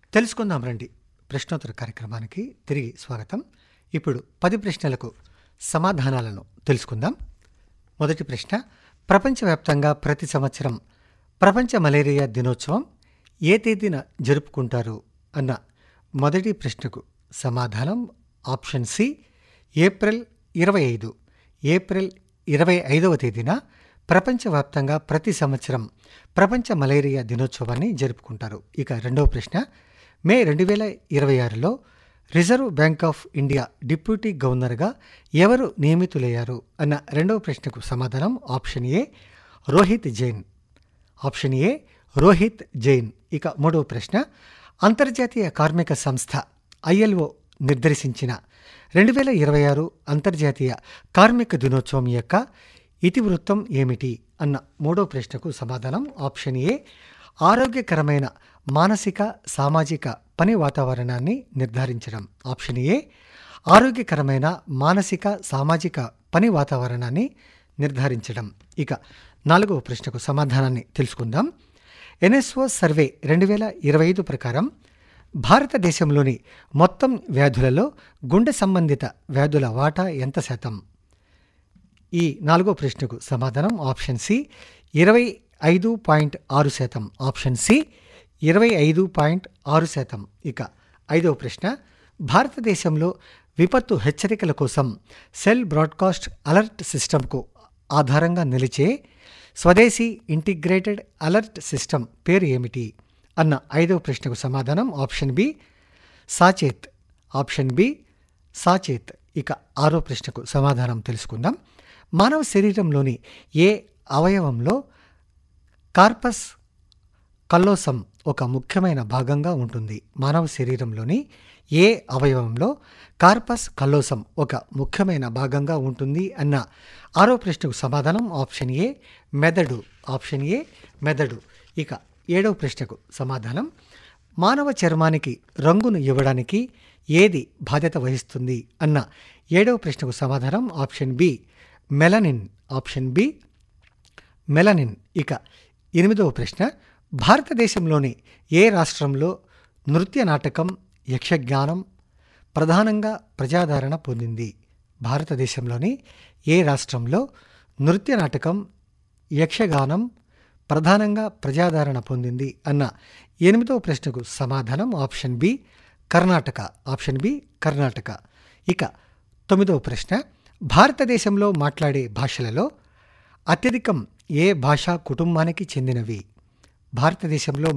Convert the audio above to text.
తెలుసుకుందాం రండి ప్రశ్నోత్తర కార్యక్రమానికి తిరిగి స్వాగతం ఇప్పుడు పది ప్రశ్నలకు సమాధానాలను తెలుసుకుందాం మొదటి ప్రశ్న ప్రపంచవ్యాప్తంగా ప్రతి సంవత్సరం ప్రపంచ మలేరియా దినోత్సవం ఏ తేదీన జరుపుకుంటారు అన్న మొదటి ప్రశ్నకు సమాధానం ఆప్షన్ సి ఏప్రిల్ ఇరవై ఐదు ఏప్రిల్ ఇరవై ఐదవ తేదీన ప్రపంచవ్యాప్తంగా ప్రతి సంవత్సరం ప్రపంచ మలేరియా దినోత్సవాన్ని జరుపుకుంటారు ఇక రెండవ ప్రశ్న మే రెండు వేల ఇరవై ఆరులో reserve bank of India deputy గవర్నర్గా ఎవరు నియమితులయ్యారు అన్న రెండవ ప్రశ్నకు సమాధానం option A Rohit Jain option A Rohit Jain ఇక మూడవ ప్రశ్న అంతర్జాతీయ కార్మిక సంస్థ ఐఎల్ఓ నిర్దేశించిన రెండు వేల ఇరవై ఆరు అంతర్జాతీయ కార్మిక దినోత్సవం యొక్క ఇతివృత్తం ఏమిటి అన్న మూడవ ప్రశ్నకు సమాధానం ఆప్షన్ ఏ ఆరోగ్యకరమైన మానసిక సామాజిక పని వాతావరణాన్ని నిర్ధారించడం ఆప్షన్ ఏ ఆరోగ్యకరమైన మానసిక సామాజిక పని వాతావరణాన్ని నిర్ధారించడం ఇక నాలుగవ ప్రశ్నకు సమాధానాన్ని తెలుసుకుందాం ఎన్ఎస్ఓ సర్వే రెండు వేల ఇరవై ఐదు ప్రకారం భారతదేశంలోని మొత్తం వ్యాధులలో గుండె సంబంధిత వ్యాధుల వాటా ఎంత శాతం ఈ నాలుగో ప్రశ్నకు సమాధానం ఆప్షన్ సి ఇరవై ఐదు పాయింట్ ఆరు శాతం ఆప్షన్ సి ఇరవై ఐదు పాయింట్ ఆరు శాతం ఇక ఐదవ ప్రశ్న భారతదేశంలో విపత్తు హెచ్చరికల కోసం సెల్ బ్రాడ్కాస్ట్ అలర్ట్ సిస్టమ్కు ఆధారంగా నిలిచే స్వదేశీ ఇంటిగ్రేటెడ్ అలర్ట్ సిస్టమ్ పేరు ఏమిటి అన్న ఐదవ ప్రశ్నకు సమాధానం option B Sachet option B Sachet ఇక ఆరో ప్రశ్నకు సమాధానం తెలుసుకుందాం మానవ శరీరంలోని ఏ అవయవంలో కార్పస్ కల్లోసం ఒక ముఖ్యమైన భాగంగా ఉంటుంది మానవ శరీరంలోని ఏ అవయవంలో కార్పస్ కల్లోసం ఒక ముఖ్యమైన భాగంగా ఉంటుంది అన్న ఆరో ప్రశ్నకు సమాధానం ఆప్షన్ ఏ మెదడు ఆప్షన్ ఏ మెదడు ఇక ఏడవ ప్రశ్నకు సమాధానం మానవ చర్మానికి రంగును ఇవ్వడానికి ఏది బాధ్యత వహిస్తుంది అన్న ఏడవ ప్రశ్నకు సమాధానం option B melanin option B melanin ఇక ఎనిమిదవ ప్రశ్న భారతదేశంలోని ఏ రాష్ట్రంలో నృత్య నాటకం యక్షగానం ప్రధానంగా ప్రజాదరణ పొందింది భారతదేశంలోని ఏ రాష్ట్రంలో నృత్య నాటకం యక్షగానం ప్రధానంగా ప్రజాదరణ పొందింది అన్న ఎనిమిదవ ప్రశ్నకు సమాధానం option B Karnataka option B Karnataka ఇక తొమ్మిదవ ప్రశ్న భారతదేశంలో మాట్లాడే భాషలలో అత్యధికం ఏ భాషా కుటుంబానికి చెందినవి భారతదేశంలో